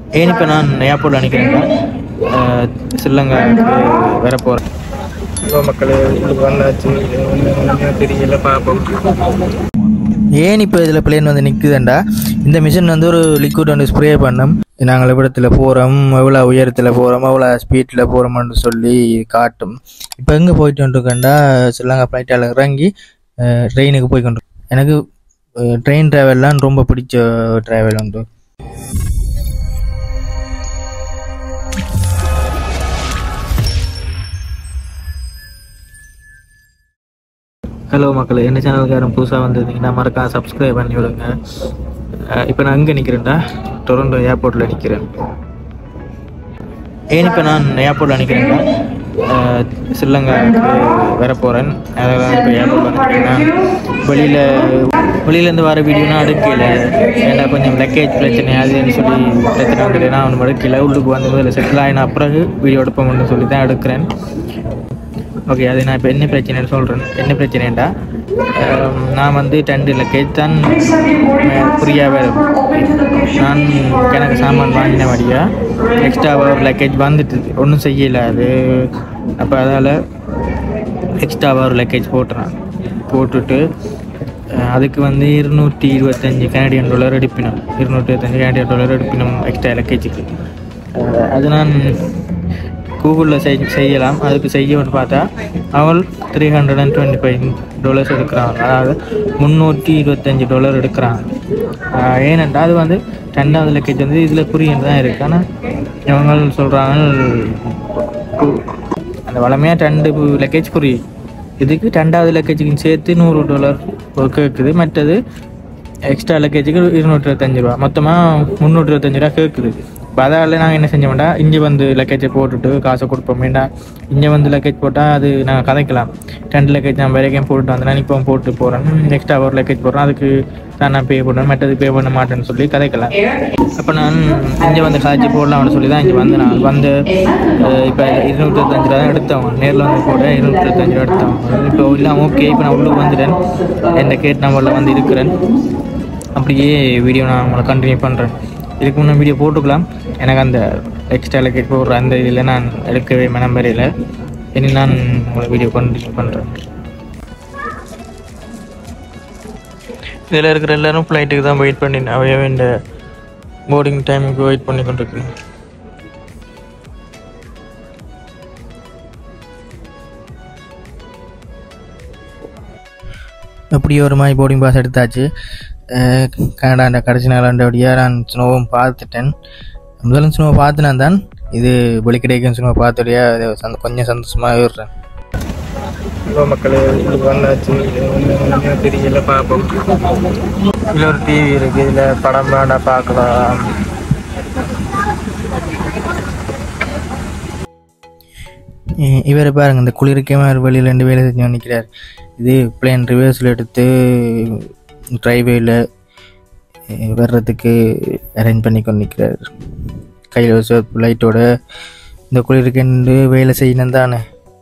ஏன் இப்போ நான் ஏர்போர்ட்டில் நிற்கிறேன் ஸ்ரீலங்காவுக்கு வர போகிறேன் இப்போ மக்கள் உங்களுக்கு வந்தாச்சு ஒன்றுமே தெரியல பார்ப்போம் ஏன் இப்போ இதில் பிளேன் வந்து நிற்குதுண்டா இந்த மிஷின் வந்து ஒரு லிக்விட் வந்து ஸ்ப்ரே பண்ணோம் நாங்கள் எவ்விடத்தில் போகிறோம் எவ்வளோ உயரத்தில் போகிறோம் எவ்வளோ ஸ்பீட்டில் போகிறோம்னு சொல்லி காட்டும் இப்போ எங்கே போயிட்டு வந்துருக்கேன்டா ஸ்ரீலங்கா ஃப்ளைட்டால் இறங்கி ட்ரெயினுக்கு போய் கொண்டு எனக்கு ட்ரெயின் ட்ராவல்லாம் ரொம்ப பிடிச்ச ட்ராவல் உண்டு ஹலோ மக்களே என்ன சேனலுக்கு யாரும் புதுசாக வந்திருந்தீங்கன்னா மறக்காம சப்ஸ்கிரைப் பண்ணி விடுங்க இப்போ நான் எங்கே நிற்கிறேன்டா டொரண்டோ ஏர்போர்ட்டில் நிற்கிறேன் ஏன் இப்போ நான் ஏர்போர்ட்டில் நிற்கிறேன்டா ஸ்ரீலங்காவுக்கு வர போகிறேன் அதாவது இப்போ ஏர்போர்ட்டில் நிற்கிறேன் வெளியில் வெளியிலேருந்து வர வீடியோனா எடுக்கல ஏன்னா கொஞ்சம் லக்கேஜ் பிரச்சனை அதுன்னு சொல்லி பிரச்சனை வந்துட்டு நான் ஒன்று எடுக்கல உள்ளுக்கு வந்து முதல்ல செட்டில் ஆகின பிறகு வீடியோ எடுப்போம்னு சொல்லி தான் எடுக்கிறேன் ஓகே அது நான் இப்போ என்ன பிரச்சனைன்னு சொல்கிறேன் என்ன பிரச்சனைண்டா அஹ், நான் வந்து டென்ட் லக்கேஜ் தான் ஃப்ரீயாகவே நான் எனக்கு சாமான் வாங்கின வழியா எக்ஸ்ட்ரா ஒரு லக்கேஜ் வந்துட்டு ஒன்றும் செய்யலை அது அப்போ அதால் எக்ஸ்ட்ராவாக ஒரு லக்கேஜ் போட்டுறேன் போட்டுட்டு அஹ், அதுக்கு வந்து இருநூற்றி இருபத்தஞ்சி கனடியன் டாலர் எடுப்பினோம் இருநூற்றி இருபத்தஞ்சி கனடியன் டாலர் எடுப்பினோம் எக்ஸ்ட்ரா லக்கேஜுக்கு அது நான் கூகுளில் செய் செய்யலாம் அதுக்கு செய்யணும்னு பார்த்தா அவள் three hundred and twenty five dollars எடுக்கிறாங்க அதாவது முந்நூற்றி இருபத்தஞ்சி டாலர் எடுக்கிறாங்க ஆஹ் ஏனென்றால் அது வந்து ரெண்டாவது லக்கேஜ் வந்து இதில் புரியுன்னு தான் இருக்குது ஆனால் இவங்க சொல்கிறாங்க அந்த வளமையாக ரெண்டு லக்கேஜ் புரியும் இதுக்கு ரெண்டாவது லக்கேஜுக்கு சேர்த்து நூறு டாலர் கேட்குது மற்றது எக்ஸ்ட்ரா லக்கேஜுக்கு இருநூற்றி இருபத்தஞ்சி ரூபா மொத்தமாக முந்நூற்றி இருபத்தஞ்சி ரூபா கேட்குது இப்போ அதால் நாங்கள் என்ன செஞ்சோம்டா இங்கே வந்து லக்கேஜை போட்டுட்டு காசை கொடுப்போம் வேண்டா இங்கே வந்து லக்கேஜ் போட்டால் அது நாங்கள் கதைக்கலாம் ரெண்டு லக்கேஜ் நான் வரைக்கும் போட்டு வந்தேன் இப்போ போட்டு போகிறேன் எக்ஸ்ட்ரா ஒரு லக்கேஜ் போடுறேன் அதுக்கு தான் நான் பே பண்ணுவேன் மற்றது பே பண்ண மாட்டேன்னு சொல்லி கதைக்கலாம் அப்போ நான் இங்கே வந்து காய்ச்சி போடலாம்னு சொல்லி தான் இங்கே வந்து நான் வந்து இப்போ இருநூற்றி இருபத்தஞ்சு ரூபா தான் எடுத்தவங்க நேரில் வந்து கூட இருநூற்றி இருபத்தஞ்சு ரூபா எடுத்தவங்க இப்போ இல்லாமல் ஓகே இப்போ நான் உள்ளே வந்துட்டேன் எந்த கேட் நம்பரில் வந்து இருக்கிறேன் அப்படியே வீடியோ நான் உங்களை கண்டினியூ பண்ணுறேன் இதுக்கு முன்னே வீடியோ போட்டுக்கலாம் எனக்கு அந்த எக்ஸ்ட்ரா லக்கேட் போடுற அந்த இதில் நான் எடுக்கவே மனம் வரையில இனி நான் உங்களை வீடியோ கண்டினியூ பண்ணுறேன் இதில் இருக்கிற எல்லாரும் ஃப்ளைட்டுக்கு தான் வெயிட் பண்ணி அவையவே இந்த போர்டிங் டைமுக்கு வெயிட் பண்ணி கொண்டிருக்கேன் அப்படி ஒரு மாதிரி போர்டிங் பாஸ் எடுத்தாச்சு அஹ் கனடாண்ட கடைசி நாளாண்டபடியாக நான் ஸ்னோவும் பார்த்துட்டேன் முதல்ல ஸ்னோவை பார்த்துனா தான் இது வெளி கிடைக்கும் ஸ்னோவை பார்த்தபடியா அது சந்த கொஞ்சம் சந்தோஷமாக விடுறேன் இப்போ மக்கள் இதுக்கு வந்தாச்சு ஒன்றுமே தெரியல பார்ப்போம் இதில் ஒரு டிவி இருக்குது இதில் படம் வேண்டா பார்க்கலாம் இ- இவரை பாருங்க இந்த குளிருக்கே மாதிரி வெளியில் ரெண்டு வேலை செஞ்சு நிற்கிறார் இது பிளேன் ரிவர்ஸில் எடுத்து ட்ரைவேல வர்றதுக்கு அரேஞ்ச் பண்ணி கொண்டு நிற்கிறார் கையில் ஒரு லைட்டோட இந்த குளிருக்கு வேலை செய்யணும் தானே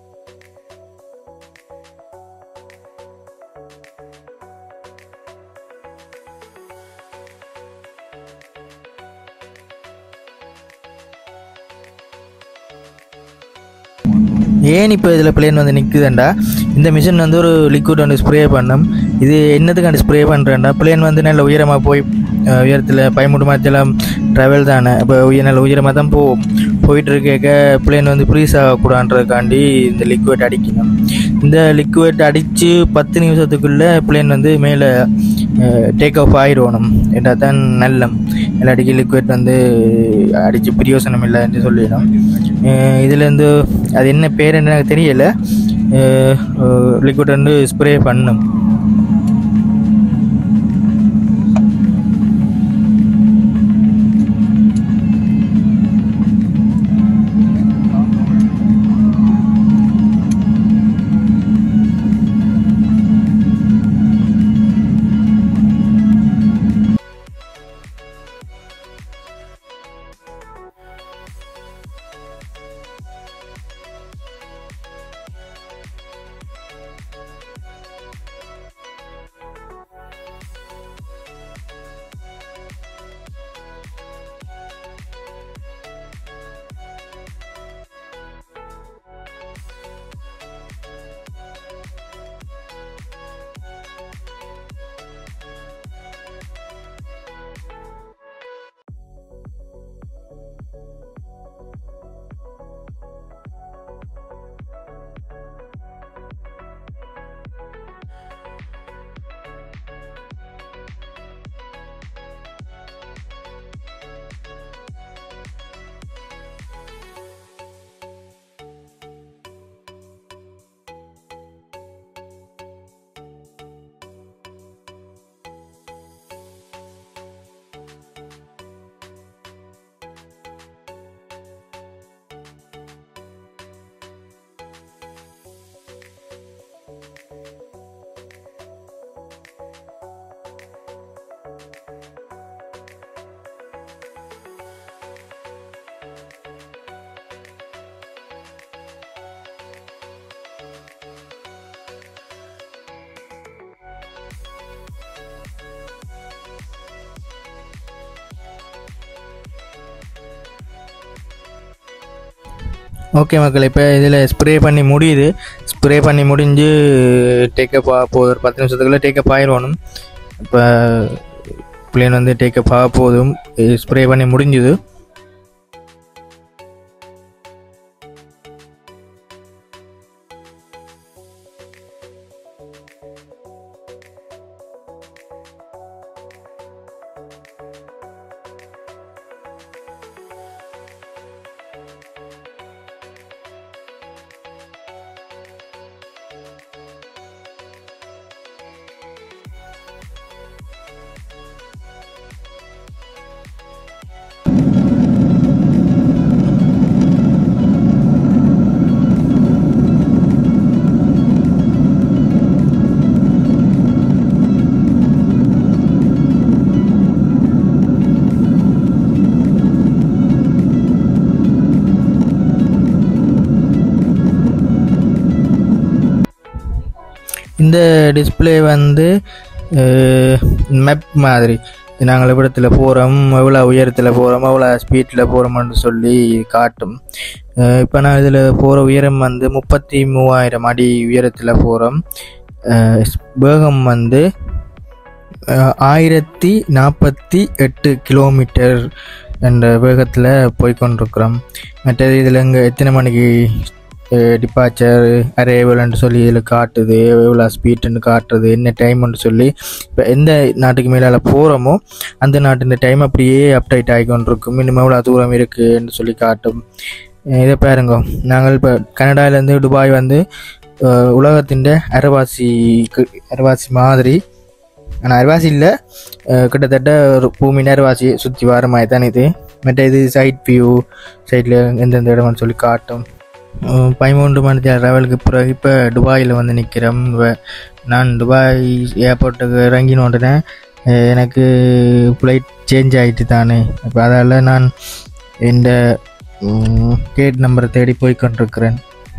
ஏன் இப்போ இதில் பிளேன் வந்து நிற்குதுண்டா இந்த மிஷின் வந்து ஒரு லிக்விட் வந்து ஸ்ப்ரே பண்ணும் இது என்னதுக்காண்டி ஸ்ப்ரே பண்ணுறேன்டா பிளேன் வந்து நல்ல உயரமாக போய் அஹ், உயரத்தில் பயமுட்டு மரத்தெல்லாம் ட்ராவல் தானே இப்போ உயர் நல்ல உயரமாக தான் போகும் போயிட்டு இருக்க பிளேன் வந்து ஃப்ரீஸ் ஆகக்கூடாதுன்றதுக்காண்டி இந்த லிக்விட் அடிக்கணும் இந்த லிக்விட் அடித்து பத்து நிமிஷத்துக்குள்ளே பிளேன் வந்து மேலே டேக் ஆஃப் ஆயிடணும் என்றால் தான் நல்லம் இல்லாட்டிக்கு லிக்விட் வந்து அடித்து பிரயோசனம் இல்லை என்று சொல்லிடும் இதுலேருந்து அது என்ன பேர் என்ன எனக்கு தெரியலை லிக்விட் வந்து ஸ்ப்ரே பண்ணும் ஓகே மக்கள் இப்போ இதில் ஸ்ப்ரே பண்ணி முடியுது ஸ்ப்ரே பண்ணி முடிஞ்சு டேக்கப் ஆக போகுது ஒரு பத்து நிமிஷத்துக்குள்ளே டேக்கப் ஆயிடணும் இப்போ பிளேன் வந்து டேக்கப் ஆக போதும் ஸ்ப்ரே பண்ணி முடிஞ்சுது இந்த டிஸ்பிளே வந்து மேப் மாதிரி நாங்கள் எவ்விடத்தில் போகிறோம் எவ்வளோ உயரத்தில் போகிறோம் எவ்வளோ ஸ்பீட்டில் போகிறோம்னு சொல்லி காட்டும் இப்போ நான் இதில் போகிற உயரம் வந்து முப்பத்தி மூவாயிரம் அடி உயரத்தில் போகிறோம் வேகம் வந்து அஹ், ஆயிரத்தி நாற்பத்தி எட்டு கிலோமீட்டர் என்ற வேகத்தில் போய்க்கொண்டிருக்கிறோம் மற்றது இதில் இங்கே எத்தனை மணிக்கு டிபார்ச்சர் அரேவல்னு சொல்லி இதில் காட்டுது எவ்வளோ ஸ்பீட்டுன்னு காட்டுது என்ன டைம்னு சொல்லி இப்போ எந்த நாட்டுக்கு மேலால் போகிறோமோ அந்த நாட்டின் டைம் அப்படியே அப்டேட் ஆகிக்கொண்டிருக்கும் இன்னும் எவ்வளோ தூரம் இருக்குன்னு சொல்லி காட்டும் அஹ் இதை பாருங்க நாங்கள் இப்போ கனடாவிலேருந்து துபாய் வந்து அஹ், உலகத்தின் அரைவாசி அரைவாசி மாதிரி ஆனால் அரைவாசி இல்லை கிட்டத்தட்ட ஒரு பூமி அரைவாசி சுற்றி வர மாதிரி தான் இது மற்ற இது சைட் வியூ சைடில் எந்தெந்த இடம்னு சொல்லி காட்டும் அஹ் பதிமூன்று மணி ட்ராவலுக்கு பிறகு இப்போ துபாயில் வந்து நிற்கிறோம் நான் துபாய் ஏர்போர்ட்டுக்கு இறங்கின உடனே அஹ் எனக்கு ஃப்ளைட் சேஞ்ச் ஆகிட்டு தானே இப்போ அதால் நான் இந்த கேட் நம்பரை தேடி போய் கொண்டிருக்கிறேன்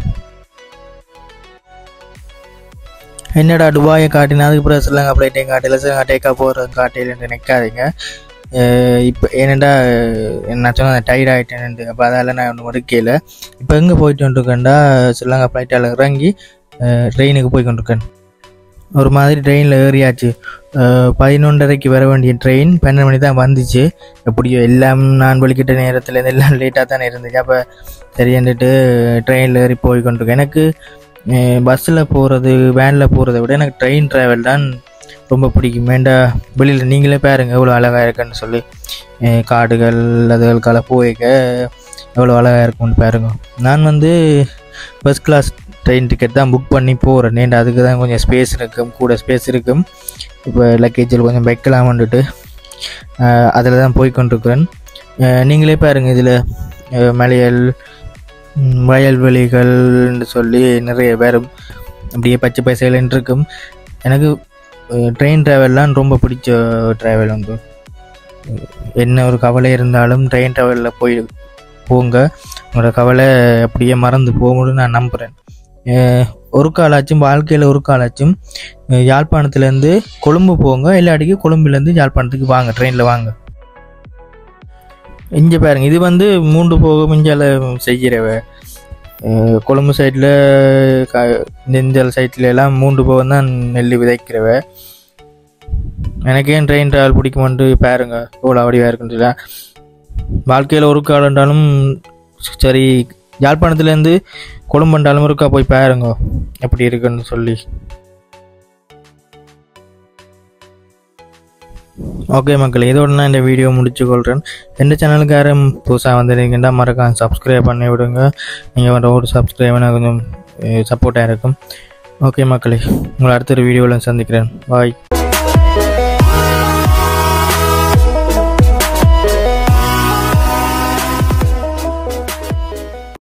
என்னடா துபாயை காட்டினா அதுக்கு பிறகு ஸ்ரீலங்கா ஃப்ளைட்டையும் காட்டல ஸ்ரீலங்கா டேக்கா போகிற காட்டையிலன்னு நினைக்காதீங்க இப்போ ஏனண்டா நான் சொன்ன டயர்ட் ஆகிட்டேன்ட்டு அப்போ அதால் நான் ஒன்று மறுக்கையில் இப்போ எங்கே போயிட்டு வந்துருக்கேன்டா ஸ்ரீலங்கா ஃப்ளைட்டால் இறங்கி ட்ரெயினுக்கு போய் கொண்டிருக்கேன் ஒரு மாதிரி ட்ரெயினில் ஏறியாச்சு அஹ், பதினொன்றரைக்கு வர வேண்டிய ட்ரெயின் பன்னெண்டு மணி தான் வந்துச்சு எப்படியோ எல்லாம் நான் வலிக்கிட்ட நேரத்தில் இருந்து எல்லாம் லேட்டாக தானே இருந்துச்சு அப்போ சரின்னுட்டு ட்ரெயினில் ஏறி போய் கொண்டிருக்கேன் எனக்கு பஸ்ஸில் போகிறது வேனில் போகிறத விட எனக்கு ட்ரெயின் ட்ராவல் தான் ரொம்ப பிடிக்கும் வேண்டா வெளியில் நீங்களே பாருங்க எவ்வளோ அழகாக இருக்குன்னு சொல்லி அஹ் காடுகள் அதுகளுக்கால போய்க்க எவ்வளோ அழகாக இருக்கும்னு பாருங்க நான் வந்து ஃபஸ்ட் கிளாஸ் ட்ரெயின் டிக்கெட் தான் புக் பண்ணி போகிறேன் ஏன்டா அதுக்கு தான் கொஞ்சம் ஸ்பேஸ் இருக்கும் கூட ஸ்பேஸ் இருக்கும் இப்போ லக்கேஜில் கொஞ்சம் வைக்கலாமன்ட்டு அதில் தான் போய் கொண்டிருக்கிறேன் அஹ் நீங்களே பாருங்கள் இதில் மலையல் ம், வயல்வெளிகள்னு சொல்லி நிறைய பேரும் அப்படியே பச்சை பசைலன்னு இருக்கும் எனக்கு ட்ரெயின் ட்ராவல்லாம் ரொம்ப பிடிச்ச ட்ராவல் உண்டு என்ன ஒரு கவலை இருந்தாலும் ட்ரெயின் ட்ராவலில் போய் போங்க உங்களோட கவலை அப்படியே மறந்து போகும்னு நான் நம்புகிறேன் ஒரு காலாச்சும் வாழ்க்கையில் ஒரு காலாச்சும் அஹ் யாழ்ப்பாணத்துலேருந்து கொழும்பு போங்க இல்லாட்டிக்கு கொழும்புலேருந்து யாழ்ப்பாணத்துக்கு வாங்க ட்ரெயினில் வாங்க இங்கே பாருங்க இது வந்து மூன்று போக மிஞ்சால செய்கிறவ அஹ் கொழும்பு சைடில் க இந்த சைட்ல எல்லாம் மூன்று போகம் தான் நெல் விதைக்கிறவ எனக்கு ஏன் ட்ரெயின் ட்ராவல் பிடிக்குமென்ட்டு பாருங்க எவ்வளோ அப்படியா இருக்குன்னு சொல்லி வாழ்க்கையில் ஒரு காலண்டாலும் சரி யாழ்ப்பாணத்துலேருந்து கொழும்பண்டாலும் ஒருக்கா போய் பாருங்க எப்படி இருக்குன்னு சொல்லி ஓகே மக்கள் இதோட நான் இந்த வீடியோ முடிச்சு கொள்கிறேன் எந்த சேனலுக்கு யாரும் புதுசாக வந்திருக்கீங்கன்னா மறக்காம சப்ஸ்கிரைப் பண்ணி விடுங்க நீங்கள் வர ஒரு சப்ஸ்கிரைப் கொஞ்சம் சப்போர்ட்டாக இருக்கும் ஓகே மக்களே உங்களை அடுத்த ஒரு வீடியோவில் சந்திக்கிறேன் பாய்